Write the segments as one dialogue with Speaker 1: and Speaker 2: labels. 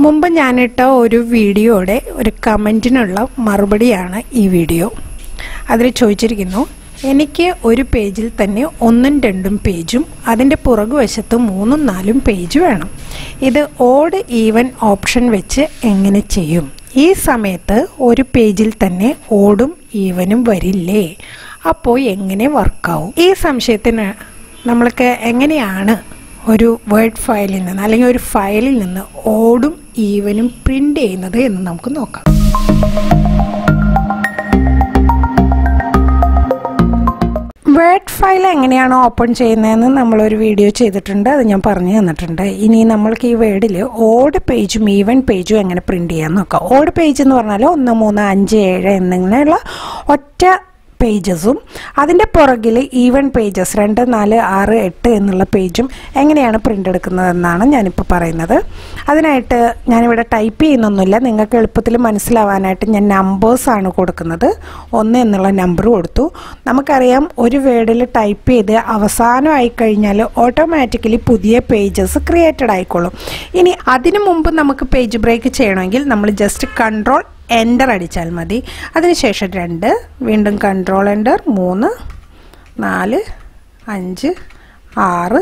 Speaker 1: മുമ്പ് ഞാനിട്ട ഒരു വീഡിയോയുടെ ഒരു കമൻറ്റിനുള്ള മറുപടിയാണ് ഈ വീഡിയോ അതിൽ ചോദിച്ചിരിക്കുന്നു എനിക്ക് ഒരു പേജിൽ തന്നെ ഒന്നും രണ്ടും പേജും അതിൻ്റെ പുറകുവശത്ത് മൂന്നും നാലും പേജ് വേണം ഇത് ഓഡ് ഈവൻ ഓപ്ഷൻ വെച്ച് എങ്ങനെ ചെയ്യും ഈ സമയത്ത് ഒരു പേജിൽ തന്നെ ഓടും ഈവനും വരില്ലേ അപ്പോൾ എങ്ങനെ വർക്കാവും ഈ സംശയത്തിന് നമ്മൾക്ക് എങ്ങനെയാണ് ഒരു വേർഡ് ഫയലിൽ നിന്ന് അല്ലെങ്കിൽ ഒരു ഫയലിൽ നിന്ന് ഓടും ഈവനും പ്രിൻ്റ് ചെയ്യുന്നത് എന്ന് നമുക്ക് നോക്കാം വേർഡ് ഫയൽ എങ്ങനെയാണ് ഓപ്പൺ ചെയ്യുന്നതെന്ന് നമ്മളൊരു വീഡിയോ ചെയ്തിട്ടുണ്ട് അത് ഞാൻ പറഞ്ഞു തന്നിട്ടുണ്ട് ഇനി നമ്മൾക്ക് ഈ വേർഡിൽ ഓഡ് പേജും ഈവൻ പേജും എങ്ങനെ പ്രിൻ്റ് ചെയ്യാൻ നോക്കാം ഓഡ് പേജ് എന്ന് പറഞ്ഞാൽ ഒന്ന് മൂന്ന് അഞ്ച് ഏഴ് എന്നിങ്ങനെയുള്ള ഒറ്റ പേജസും അതിൻ്റെ പുറകിൽ ഈവൻ പേജസ് രണ്ട് നാല് ആറ് എട്ട് എന്നുള്ള പേജും എങ്ങനെയാണ് പ്രിൻ്റ് എടുക്കുന്നതെന്നാണ് ഞാനിപ്പോൾ പറയുന്നത് അതിനായിട്ട് ഞാനിവിടെ ടൈപ്പ് ചെയ്യുന്നൊന്നുമില്ല നിങ്ങൾക്ക് എളുപ്പത്തിൽ മനസ്സിലാവാനായിട്ട് ഞാൻ നമ്പേഴ്സാണ് കൊടുക്കുന്നത് ഒന്ന് എന്നുള്ള നമ്പർ കൊടുത്തു നമുക്കറിയാം ഒരു വേർഡിൽ ടൈപ്പ് ചെയ്ത് അവസാനമായി കഴിഞ്ഞാൽ ഓട്ടോമാറ്റിക്കലി പുതിയ പേജസ് ക്രിയേറ്റഡ് ആയിക്കോളും ഇനി അതിനു മുമ്പ് നമുക്ക് പേജ് ബ്രേക്ക് ചെയ്യണമെങ്കിൽ നമ്മൾ ജസ്റ്റ് കൺട്രോൾ എൻ്റർ അടിച്ചാൽ മതി അതിനുശേഷം രണ്ട് വീണ്ടും കൺട്രോൾ എൻ്റർ മൂന്ന് നാല് അഞ്ച് ആറ്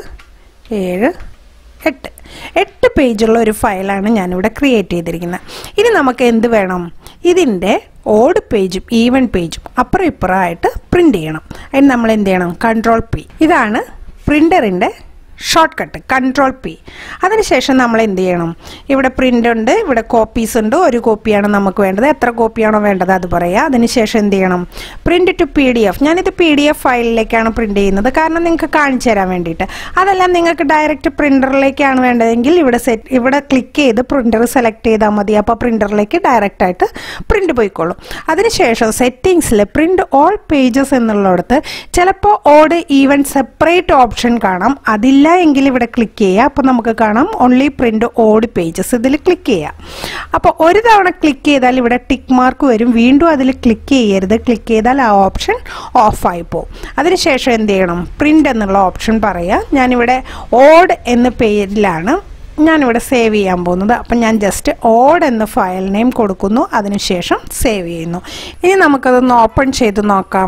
Speaker 1: ഏഴ് എട്ട് എട്ട് പേജുള്ള ഒരു ഫയലാണ് ഞാനിവിടെ ക്രിയേറ്റ് ചെയ്തിരിക്കുന്നത് ഇനി നമുക്ക് എന്ത് വേണം ഇതിൻ്റെ ഓഡ് പേജും ഈവൻ പേജും അപ്പുറം ഇപ്പുറമായിട്ട് പ്രിൻ്റ് ചെയ്യണം അതിന് നമ്മൾ എന്ത് ചെയ്യണം കൺട്രോൾ പി ഇതാണ് പ്രിൻ്ററിൻ്റെ ഷോർട്ട് കട്ട് കൺട്രോൾ പി അതിനുശേഷം നമ്മൾ എന്ത് ചെയ്യണം ഇവിടെ പ്രിൻ്റ് ഉണ്ട് ഇവിടെ കോപ്പീസ് ഉണ്ട് ഒരു കോപ്പിയാണ് നമുക്ക് വേണ്ടത് എത്ര കോപ്പിയാണോ വേണ്ടത് അത് പറയാം അതിനുശേഷം എന്ത് ചെയ്യണം print to P D F ഞാനിത് പി ഡി എഫ് ഫയലിലേക്കാണ് പ്രിൻ്റ് ചെയ്യുന്നത് കാരണം നിങ്ങൾക്ക് കാണിച്ചു തരാൻ വേണ്ടിയിട്ട് അതെല്ലാം നിങ്ങൾക്ക് ഡയറക്റ്റ് പ്രിൻ്ററിലേക്കാണ് വേണ്ടതെങ്കിൽ ഇവിടെ സെറ്റ് ഇവിടെ ക്ലിക്ക് ചെയ്ത് പ്രിൻ്റർ സെലക്ട് ചെയ്താൽ മതി അപ്പോൾ പ്രിൻ്ററിലേക്ക് ഡയറക്റ്റ് ആയിട്ട് പ്രിൻ്റ് പോയിക്കോളും അതിനുശേഷം സെറ്റിങ്സിൽ പ്രിൻ്റ് ഓൾ പേജസ് എന്നുള്ളിടത്ത് ചിലപ്പോൾ ഓഡ് ഈവൻ സെപ്പറേറ്റ് ഓപ്ഷൻ കാണാം അതില്ല എങ്കിൽ ഇവിടെ ക്ലിക്ക് ചെയ്യുക അപ്പോൾ നമുക്ക് കാണാം ഓൺലി പ്രിൻ്റ് ഓഡ് പേജസ് ഇതിൽ ക്ലിക്ക് ചെയ്യാം അപ്പോൾ ഒരു തവണ ക്ലിക്ക് ചെയ്താൽ ഇവിടെ ടിക്ക് മാർക്ക് വരും വീണ്ടും അതിൽ ക്ലിക്ക് ചെയ്യരുത് ക്ലിക്ക് ചെയ്താൽ ആ ഓപ്ഷൻ ഓഫായി പോകും അതിനുശേഷം എന്ത് ചെയ്യണം പ്രിൻ്റ് എന്നുള്ള ഓപ്ഷൻ പറയുക ഞാനിവിടെ ഓഡ് എന്ന പേരിലാണ് ഞാനിവിടെ സേവ് ചെയ്യാൻ പോകുന്നത് അപ്പം ഞാൻ ജസ്റ്റ് ഓഡ് എന്ന ഫയൽ നെയിം കൊടുക്കുന്നു അതിനുശേഷം സേവ് ചെയ്യുന്നു ഇനി നമുക്കതൊന്ന് ഓപ്പൺ ചെയ്ത് നോക്കാം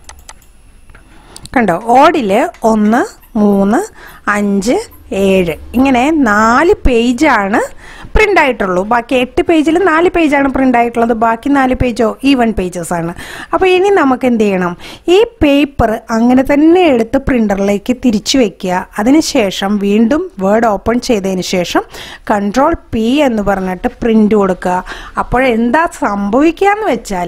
Speaker 1: കണ്ടോ ഓഡിൽ ഒന്ന് മൂന്ന് അഞ്ച് ഏഴ് ഇങ്ങനെ നാല് പേജാണ് പ്രിൻ്റ് ആയിട്ടുള്ളൂ ബാക്കി എട്ട് പേജിൽ നാല് പേജാണ് പ്രിൻ്റ് ആയിട്ടുള്ളത് ബാക്കി നാല് പേജോ ഈവൻ പേജസ് ആണ് അപ്പോൾ ഇനി നമുക്ക് എന്ത് ചെയ്യണം ഈ പേപ്പർ അങ്ങനെ തന്നെ എടുത്ത് പ്രിൻ്ററിലേക്ക് തിരിച്ചു വെക്കുക അതിനുശേഷം വീണ്ടും വേർഡ് ഓപ്പൺ ചെയ്തതിന് ശേഷം കൺട്രോൾ പി എന്ന് പറഞ്ഞിട്ട് പ്രിൻ്റ് കൊടുക്കുക അപ്പോഴെന്താ സംഭവിക്കുക എന്ന് വെച്ചാൽ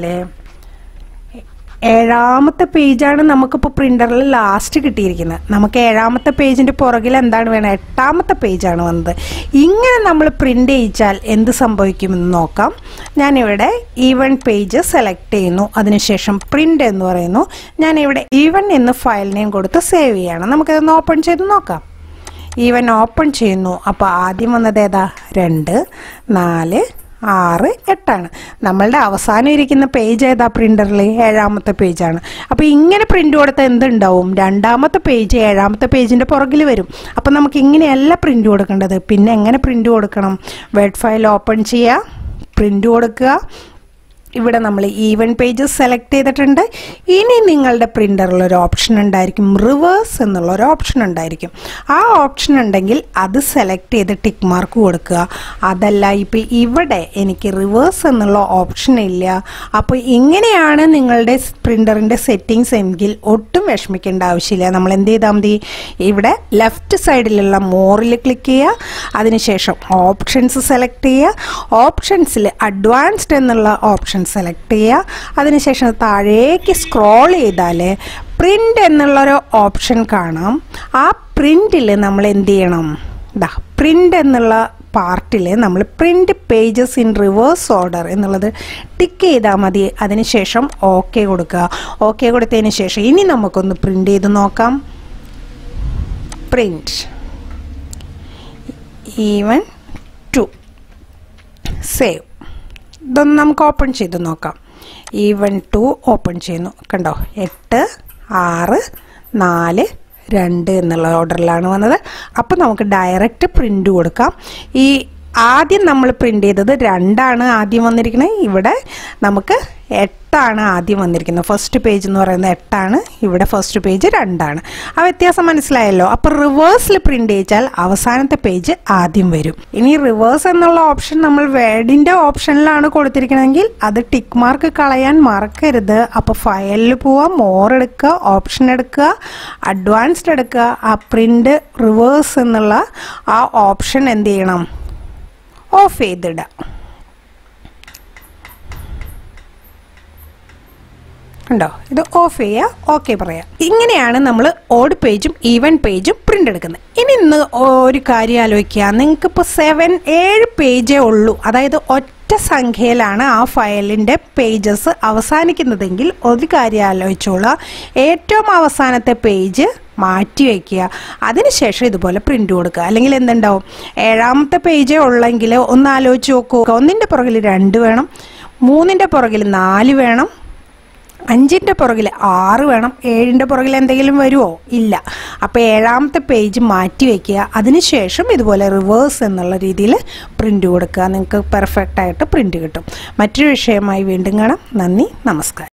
Speaker 1: ഏഴാമത്തെ പേജാണ് നമുക്കിപ്പോൾ പ്രിൻ്ററിൽ ലാസ്റ്റ് കിട്ടിയിരിക്കുന്നത് നമുക്ക് ഏഴാമത്തെ പേജിൻ്റെ പുറകിൽ എന്താണ് വേണം എട്ടാമത്തെ പേജാണ് വന്നത് ഇങ്ങനെ നമ്മൾ പ്രിൻ്റ് ചെയ്യിച്ചാൽ എന്ത് സംഭവിക്കുമെന്ന് നോക്കാം ഞാനിവിടെ ഈവൻ പേജ് സെലക്ട് ചെയ്യുന്നു അതിനുശേഷം പ്രിൻ്റ് എന്ന് പറയുന്നു ഞാനിവിടെ ഈവൻ എന്ന് ഫയൽ നെയിം കൊടുത്ത് സേവ് ചെയ്യണം നമുക്കിതൊന്ന് ഓപ്പൺ ചെയ്ത് നോക്കാം ഈവൻ ഓപ്പൺ ചെയ്യുന്നു അപ്പോൾ ആദ്യം വന്നത് ഏതാ രണ്ട് നാല് ആറ് എട്ടാണ് നമ്മളുടെ അവസാനം ഇരിക്കുന്ന പേജ് ഏതാ പ്രിൻ്ററിൽ ഏഴാമത്തെ പേജാണ് അപ്പോൾ ഇങ്ങനെ പ്രിൻ്റ് കൊടുത്താൽ എന്തുണ്ടാവും രണ്ടാമത്തെ പേജ് ഏഴാമത്തെ പേജിൻ്റെ പുറകിൽ വരും അപ്പോൾ നമുക്ക് ഇങ്ങനെയല്ല പ്രിൻ്റ് കൊടുക്കേണ്ടത് പിന്നെ എങ്ങനെ പ്രിൻ്റ് കൊടുക്കണം വേർഡ് ഫയൽ ഓപ്പൺ ചെയ്യുക പ്രിൻ്റ് കൊടുക്കുക ഇവിടെ നമ്മൾ ഈവൻ പേജസ് സെലക്ട് ചെയ്തിട്ടുണ്ട് ഇനി നിങ്ങളുടെ പ്രിൻ്ററിൽ ഒരു ഓപ്ഷൻ ഉണ്ടായിരിക്കും റിവേഴ്സ് എന്നുള്ള ഒരു ഓപ്ഷൻ ഉണ്ടായിരിക്കും ആ ഓപ്ഷൻ ഉണ്ടെങ്കിൽ അത് സെലക്ട് ചെയ്ത് ടിക്ക് മാർക്ക് കൊടുക്കുക അതല്ല ഇപ്പോൾ ഇവിടെ എനിക്ക് റിവേഴ്സ് എന്നുള്ള ഓപ്ഷൻ ഇല്ല അപ്പോൾ ഇങ്ങനെയാണ് നിങ്ങളുടെ പ്രിൻ്ററിൻ്റെ സെറ്റിങ്സ് എങ്കിൽ ഒട്ടും വിഷമിക്കേണ്ട ആവശ്യമില്ല നമ്മൾ എന്ത് ചെയ്താൽ മതി ഇവിടെ ലെഫ്റ്റ് സൈഡിലുള്ള മോറിൽ ക്ലിക്ക് ചെയ്യുക അതിനുശേഷം ഓപ്ഷൻസ് സെലക്ട് ചെയ്യുക ഓപ്ഷൻസിൽ അഡ്വാൻസ്ഡ് എന്നുള്ള ഓപ്ഷൻ സെലക്ട് ചെയ്യുക അതിനുശേഷം താഴേക്ക് സ്ക്രോൾ ചെയ്താൽ പ്രിൻ്റ് എന്നുള്ളൊരു ഓപ്ഷൻ കാണാം ആ പ്രിൻറ്റിൽ നമ്മൾ എന്ത് ചെയ്യണം ഇതാ പ്രിൻ്റ് എന്നുള്ള പാർട്ടിൽ നമ്മൾ print pages in reverse order എന്നുള്ളത് ടിക്ക് ചെയ്താൽ മതി അതിനുശേഷം ഓക്കെ കൊടുക്കുക ഓക്കെ കൊടുത്തതിന് ശേഷം ഇനി നമുക്കൊന്ന് പ്രിൻ്റ് ചെയ്ത് നോക്കാം പ്രിൻ്റ് ഈവൻ ടു സേവ് ഇതൊന്ന് നമുക്ക് ഓപ്പൺ ചെയ്ത് നോക്കാം ഈവൻ ടു ഓപ്പൺ ചെയ്യുന്നു കണ്ടോ എട്ട് ആറ് നാല് രണ്ട് എന്നുള്ള ഓർഡറിലാണ് വന്നത് അപ്പോൾ നമുക്ക് ഡയറക്റ്റ് പ്രിൻ്റ് കൊടുക്കാം ഈ ആദ്യം നമ്മൾ പ്രിൻ്റ് ചെയ്തത് രണ്ടാണ് ആദ്യം വന്നിരിക്കുന്നത് ഇവിടെ നമുക്ക് എട്ടാണ് ആദ്യം വന്നിരിക്കുന്നത് ഫസ്റ്റ് പേജ് എന്ന് പറയുന്നത് എട്ടാണ് ഇവിടെ ഫസ്റ്റ് പേജ് രണ്ടാണ് ആ വ്യത്യാസം മനസ്സിലായല്ലോ അപ്പോൾ റിവേഴ്സിൽ പ്രിൻ്റ് ചെയ്താൽ അവസാനത്തെ പേജ് ആദ്യം വരും ഇനി റിവേഴ്സ് എന്നുള്ള ഓപ്ഷൻ നമ്മൾ വേർഡിൻ്റെ ഓപ്ഷനിലാണ് കൊടുത്തിരിക്കണമെങ്കിൽ അത് ടിക്ക് മാർക്ക് കളയാൻ മറക്കരുത് അപ്പോൾ ഫയലിൽ പോവാം മോർ എടുക്കുക ഓപ്ഷൻ എടുക്കുക അഡ്വാൻസ്ഡ് എടുക്കുക ആ പ്രിൻ്റ് റിവേഴ്സ് എന്നുള്ള ആ ഓപ്ഷൻ എന്ത് ചെയ്യണം ഓഫ് ചെയ്തിടുക ഉണ്ടോ ഇത് ഓഫ് ചെയ്യുക ഓക്കെ പറയാം ഇങ്ങനെയാണ് നമ്മൾ ഓഡ് പേജും ഈവൻ പേജും പ്രിന്റ് എടുക്കുന്നത് ഇനി ഇന്ന് ഒരു കാര്യം ആലോചിക്കുക നിങ്ങൾക്ക് ഇപ്പോൾ സെവൻ ഏഴ് പേജേ ഉള്ളൂ അതായത് ഒറ്റ സംഖ്യയിലാണ് ആ ഫയലിൻ്റെ പേജസ് അവസാനിക്കുന്നതെങ്കിൽ ഒരു കാര്യം ആലോചിച്ചോളുക ഏറ്റവും അവസാനത്തെ പേജ് മാറ്റി വയ്ക്കുക അതിനുശേഷം ഇതുപോലെ പ്രിൻ്റ് കൊടുക്കുക അല്ലെങ്കിൽ എന്തുണ്ടാവും ഏഴാമത്തെ പേജേ ഉള്ളെങ്കിൽ ഒന്ന് ആലോചിച്ച് നോക്കുക ഒന്നിൻ്റെ പുറകിൽ രണ്ട് വേണം മൂന്നിൻ്റെ പുറകിൽ നാല് വേണം അഞ്ചിൻ്റെ പുറകിൽ ആറ് വേണം ഏഴിൻ്റെ പുറകിൽ എന്തെങ്കിലും വരുമോ ഇല്ല അപ്പോൾ ഏഴാമത്തെ പേജ് മാറ്റി വയ്ക്കുക അതിനുശേഷം ഇതുപോലെ റിവേഴ്സ് എന്നുള്ള രീതിയിൽ പ്രിൻ്റ് കൊടുക്കുക നിങ്ങൾക്ക് പെർഫെക്റ്റ് ആയിട്ട് പ്രിൻ്റ് കിട്ടും മറ്റൊരു വിഷയമായി വീണ്ടും കാണാം നന്ദി നമസ്കാരം